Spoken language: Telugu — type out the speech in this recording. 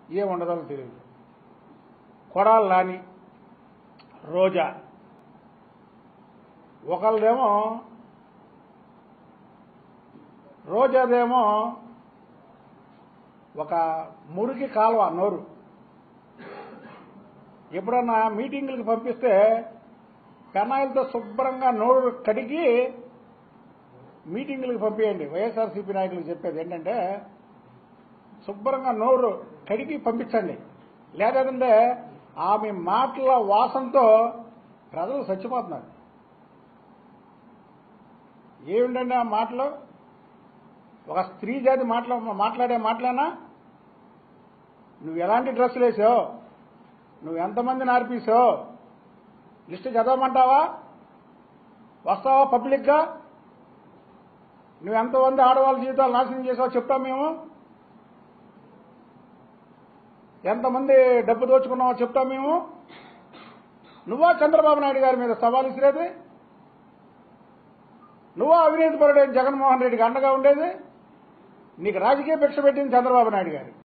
ఏముండదో తెలియదు కొడాలి నాని రోజా ఒకళ్ళదేమో రోజాదేమో ఒక మురికి కాలువ నోరు ఎప్పుడన్నా మీటింగులకు పంపిస్తే పెనాయిలతో శుభ్రంగా నోరు కడిగి మీటింగులకు పంపించండి వైఎస్ఆర్సీపీ నాయకులకు చెప్పేది ఏంటంటే శుభ్రంగా నోరు కడిగి పంపించండి లేదంటే ఆమె మాటల వాసనతో ప్రజలు చచ్చిపోతున్నారు ఏమిటండి ఆ మాటలు ఒక స్త్రీ జాతి మాట్లా మాట్లాడే మాటలేనా నువ్వు ఎలాంటి డ్రెస్సులు వేసావు నువ్వు ఎంతమందిని ఆర్పీసావు లిస్టు చదవమంటావా వస్తావా పబ్లిక్గా నువ్వు ఎంతమంది ఆడవాళ్ళ జీవితాలు నాశనం చేసావో చెప్తాం మేము ఎంతమంది డబ్బు దోచుకున్నావో చెప్తాం మేము నువ్వా చంద్రబాబు నాయుడు గారి మీద సవాల్ ఇసిరేది నువ్వా అవినీతి పరుడైన జగన్మోహన్ రెడ్డికి అండగా ఉండేది నీకు రాజకీయ భిక్ష పెట్టింది చంద్రబాబు నాయుడు గారు